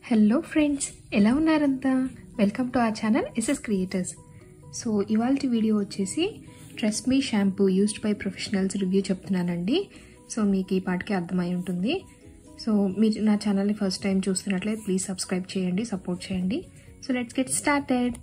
hello friends ఎలా ఉన్నారంతా welcome to our channel SS creators so ఇవాళ వీడియో వచ్చేసి Tresemme shampoo used by professionals review చెప్తున్నానండి so మీకు ఈ పాటికి అర్థమై ఉంటుంది సో మీరు నా ఛానల్ని ఫస్ట్ టైం చూస్తున్నట్లయితే ప్లీజ్ సబ్స్క్రైబ్ చేయండి సపోర్ట్ చేయండి so let's get started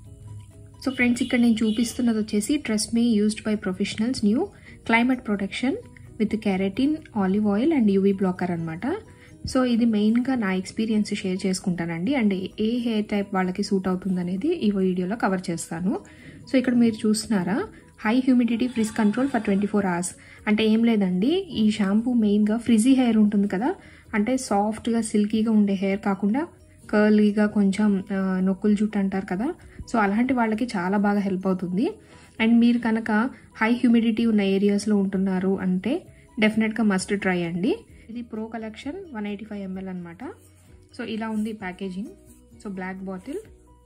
so friends ఇక్కడ నేను చూపిస్తున్నది వచ్చేసి Tresemme used by professionals new climate protection with keratin olive oil and UV blocker అనమాట సో ఇది మెయిన్గా నా ఎక్స్పీరియన్స్ షేర్ చేసుకుంటానండి అండ్ ఏ హెయిర్ టైప్ వాళ్ళకి సూట్ అవుతుంది అనేది ఈ వీడియోలో కవర్ చేస్తాను సో ఇక్కడ మీరు చూస్తున్నారా high humidity frizz control for twenty four hours అంటే ఏం లేదండి ఈ షాంపూ మెయిన్గా ఫ్రిజీ హెయిర్ ఉంటుంది కదా అంటే సాఫ్ట్గా సిల్కీగా ఉండే హెయిర్ కాకుండా కర్లీగా కొంచెం ఆ, నొక్కులు జుట్టు అంటారు కదా సో అలాంటి వాళ్ళకి చాలా బాగా హెల్ప్ అవుతుంది అండ్ మీరు కనుక హై హ్యూమిడిటీ ఉన్న ఏరియాస్లో ఉంటున్నారు అంటే డెఫినెట్గా మస్ట్ ట్రై అండి ఇది pro collection one eighty five ml అనమాట సో ఇలా ఉంది ప్యాకేజింగ్ సో బ్లాక్ బాటిల్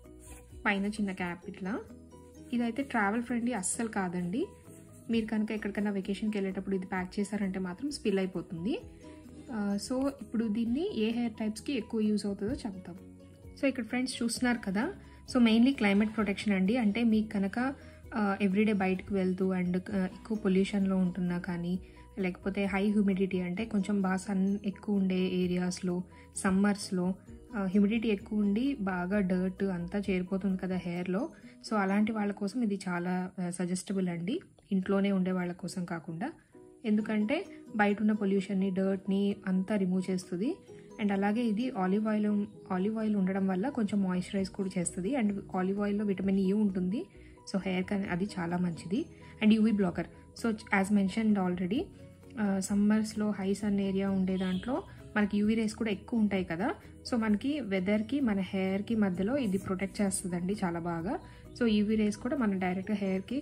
పైన చిన్న క్యాప్ ఇట్లా ఇదైతే ట్రావెల్ ఫ్రెండ్లీ అస్సలు కాదండి మీరు కనుక ఎక్కడికైనా వెకేషన్కి వెళ్ళేటప్పుడు ఇది ప్యాక్ చేశారంటే మాత్రం స్పిల్ అయిపోతుంది ఆ, సో ఇప్పుడు దీన్ని ఏ హెయిర్ టైప్స్కి ఎక్కువ యూజ్ అవుతుందో చెప్తాం సో ఇక్కడ ఫ్రెండ్స్ చూస్తున్నారు కదా సో మెయిన్లీ క్లైమేట్ ప్రొటెక్షన్ అండి అంటే మీకు కనుక ఎవ్రీడే బయటకు వెళ్తూ అండ్ ఎక్కువ పొల్యూషన్లో ఉంటున్నా కానీ లేకపోతే హై హ్యూమిడిటీ అంటే కొంచెం బాగా సన్ ఎక్కువ ఉండే ఏరియాస్లో సమ్మర్స్లో హ్యూమిడిటీ ఎక్కువ ఉండి బాగా డర్ట్ అంతా చేరిపోతుంది కదా హెయిర్లో సో అలాంటి వాళ్ళ కోసం ఇది చాలా సజెస్టబుల్ అండి ఇంట్లోనే ఉండే వాళ్ళ కోసం కాకుండా ఎందుకంటే బయట ఉన్న పొల్యూషన్ని డర్ట్ని అంతా రిమూవ్ చేస్తుంది అండ్ అలాగే ఇది ఆలివ్ ఆయిల్ ఆలివ్ ఆయిల్ ఉండడం వల్ల కొంచెం మాయిశ్చరైజ్ కూడా చేస్తుంది అండ్ ఆలివ్ ఆయిల్లో విటమిన్ ఈ ఉంటుంది సో హెయిర్ కానీ అది చాలా మంచిది and UV blocker so as mentioned already సమ్మర్స్లో హై సన్ ఏరియా ఉండే దాంట్లో మనకి యూవీ రేస్ కూడా ఎక్కువ ఉంటాయి కదా సో మనకి వెదర్కి మన హెయిర్కి మధ్యలో ఇది ప్రొటెక్ట్ చేస్తుందండి చాలా బాగా సో యూవీ రేస్ కూడా మన డైరెక్ట్గా హెయిర్కి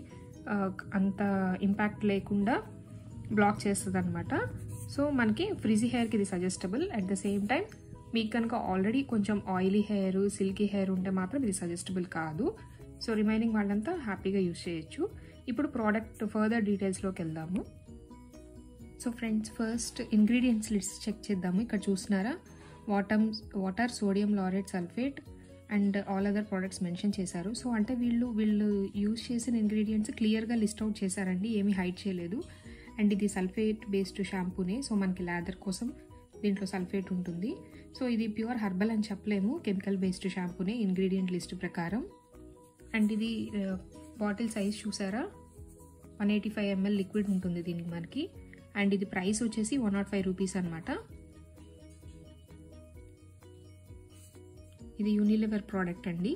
అంత ఇంపాక్ట్ లేకుండా బ్లాక్ చేస్తుంది అనమాట సో మనకి ఫ్రిజీ హెయిర్కి ఇది suggestable at the same time మీకు కనుక ఆల్రెడీ కొంచెం ఆయిలీ హెయిర్ సిల్కీ హెయిర్ ఉంటే మాత్రం ఇది సజెస్టబుల్ కాదు సో రిమైనింగ్ వాళ్ళంతా హ్యాపీగా యూస్ చేయొచ్చు ఇప్పుడు ప్రోడక్ట్ ఫర్దర్ డీటెయిల్స్లోకి వెళ్దాము so friends first ingredients list check చేద్దాము ఇక్కడ చూస్తున్నారా వాటమ్ water sodium laureth sulfate and all other products mention చేశారు సో అంటే వీళ్ళు వీళ్ళు యూజ్ చేసిన ఇంగ్రీడియంట్స్ క్లియర్గా లిస్ట్ అవుట్ చేశారండి ఏమీ హైడ్ చేయలేదు అండ్ ఇది సల్ఫేట్ బేస్డ్ షాంపూనే సో మనకి లాదర్ కోసం దీంట్లో సల్ఫేట్ ఉంటుంది సో ఇది ప్యూర్ హర్బల్ అని చెప్పలేము కెమికల్ బేస్డ్ షాంపూనే ఇంగ్రీడియంట్ లిస్ట్ ప్రకారం అండ్ ఇది బాటిల్ సైజ్ చూసారా one eighty five ml liquid ఉంటుంది దీనికి మనకి అండ్ ఇది ప్రైస్ వచ్చేసి వన్ నాట్ ఫైవ్ రూపీస్ అనమాట ఇది యూనిలివర్ ప్రోడక్ట్ అండి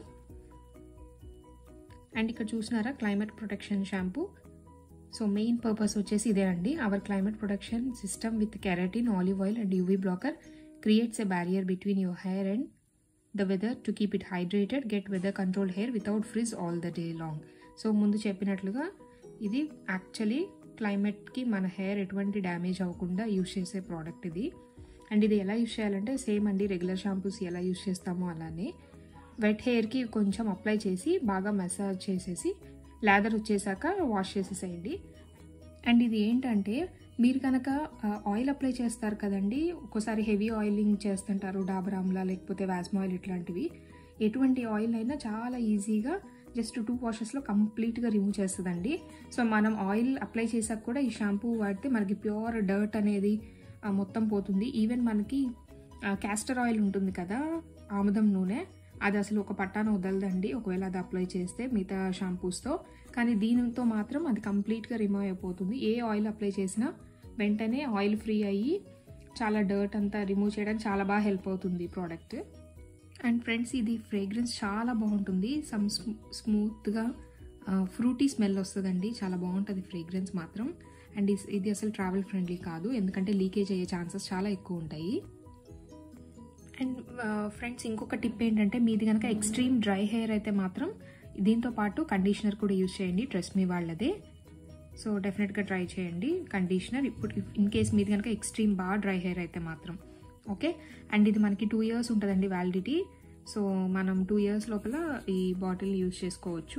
అండ్ ఇక్కడ చూసినారా climate protection shampoo so main purpose వచ్చేసి ఇదే అండి our climate protection system with keratin olive oil and UV blocker creates a barrier between your hair and the weather to keep it hydrated get weather control hair without frizz all the day long so ముందు చెప్పినట్లుగా ఇది actually క్లైమేట్కి మన hair ఎటువంటి damage అవ్వకుండా use చేసే product ఇది and ఇది ఎలా యూస్ చేయాలంటే సేమ్ అండి రెగ్యులర్ షాంపూస్ ఎలా యూస్ చేస్తామో అలానే వెట్ హెయిర్కి కొంచెం అప్లై చేసి బాగా మసాజ్ చేసేసి లాదర్ వచ్చేసాక వాష్ చేసేసేయండి అండ్ ఇది ఏంటంటే మీరు కనుక ఆయిల్ అప్లై చేస్తారు కదండి ఒక్కోసారి హెవీ ఆయిలింగ్ చేస్తుంటారు డాబర్ ఆమ్లా లేకపోతే వాస్మ్ ఆయిల్ ఇట్లాంటివి ఎటువంటి ఆయిల్ అయినా చాలా ఈజీగా జస్ట్ టూ వాషెస్లో కంప్లీట్గా రిమూవ్ చేస్తుందండి సో మనం ఆయిల్ అప్లై చేసాక కూడా ఈ షాంపూ వాడితే మనకి ప్యూర్ డర్ట్ అనేది ఆ, మొత్తం పోతుంది ఈవెన్ మనకి క్యాస్టర్ ఆయిల్ ఉంటుంది కదా ఆముదం నూనె అది అసలు ఒక పట్టాన వదలదండి ఒకవేళ అది అప్లై చేస్తే మిగతా షాంపూస్తో కానీ దీనితో మాత్రం అది కంప్లీట్గా రిమూవ్ అయిపోతుంది ఏ ఆయిల్ అప్లై చేసినా వెంటనే ఆయిల్ ఫ్రీ అయ్యి చాలా డర్ట్ అంతా రిమూవ్ చేయడానికి చాలా బాగా హెల్ప్ అవుతుంది ఈ ప్రోడక్ట్ అండ్ ఫ్రెండ్స్ ఇది ఫ్రేగ్రెన్స్ చాలా బాగుంటుంది సమ్ స్మూత్గా ఫ్రూటీ స్మెల్ వస్తుందండి చాలా బాగుంటుంది ఫ్రేగ్రెన్స్ మాత్రం అండ్ ఇస్- ఇది అసలు ట్రావెల్ ఫ్రెండ్లీ కాదు ఎందుకంటే లీకేజ్ అయ్యే ఛాన్సెస్ చాలా ఎక్కువ ఉంటాయి అండ్ ఫ్రెండ్స్ ఇంకొక టిప్ ఏంటంటే మీది కనుక ఎక్స్ట్రీమ్ డ్రై హెయిర్ అయితే మాత్రం దీంతో పాటు కండిషనర్ కూడా యూజ్ చేయండి డ్రెస్ మీ వాళ్ళదే సో డెఫినెట్గా ట్రై చేయండి కండిషనర్ ఇప్పుడు ఇన్ కేస్ మీది కనుక ఎక్స్ట్రీమ్ బాగా డ్రై హెయిర్ అయితే మాత్రం ఓకే అండ్ ఇది మనకి టూ ఇయర్స్ ఉంటుందండి వ్యాలిడిటీ సో మనం టూ ఇయర్స్ లోపల ఈ బాటిల్ యూజ్ చేసుకోవచ్చు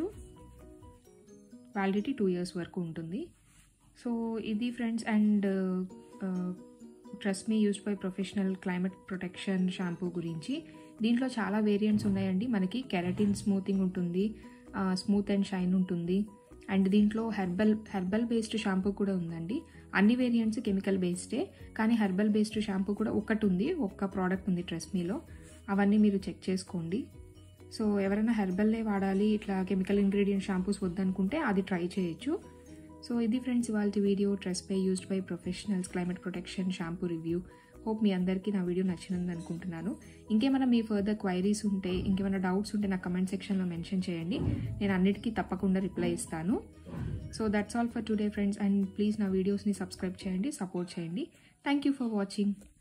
వ్యాలిడిటీ టూ ఇయర్స్ వరకు ఉంటుంది సో ఇది friends and Tresemme used by professional climate protection shampoo గురించి దీంట్లో చాలా వేరియంట్స్ ఉన్నాయండి మనకి కెరటిన్ స్మూతింగ్ ఉంటుంది స్మూత్ అండ్ షైన్ ఉంటుంది అండ్ దీంట్లో హెర్బల్ హెర్బల్ బేస్డ్ షాంపూ కూడా ఉందండి అన్ని వేరియంట్స్ కెమికల్ బేస్డే కానీ హెర్బల్ బేస్డ్ షాంపూ కూడా ఒకటి ఉంది ఒక్క ప్రోడక్ట్ ఉంది ట్రెస్మీలో అవన్నీ మీరు చెక్ చేసుకోండి సో ఎవరైనా హెర్బల్లే వాడాలి ఇట్లా కెమికల్ ఇంగ్రీడియంట్ షాంపూస్ వద్దనుకుంటే అది ట్రై చేయొచ్చు సో ఇది ఫ్రెండ్స్ ఇవాళ video Tresemme by used by professionals climate protection shampoo review hope మీ అందరికీ నా వీడియో నచ్చినంది అనుకుంటున్నాను ఇంకేమైనా మీ ఫర్దర్ క్వైరీస్ ఉంటే ఇంకేమైనా డౌట్స్ ఉంటే నా కమెంట్ సెక్షన్లో మెన్షన్ చేయండి నేను అన్నిటికీ తప్పకుండా రిప్లై ఇస్తాను so that's all for today friends and please నా వీడియోస్ని సబ్స్క్రైబ్ చేయండి సపోర్ట్ చేయండి థ్యాంక్ యూ ఫర్ వాచింగ్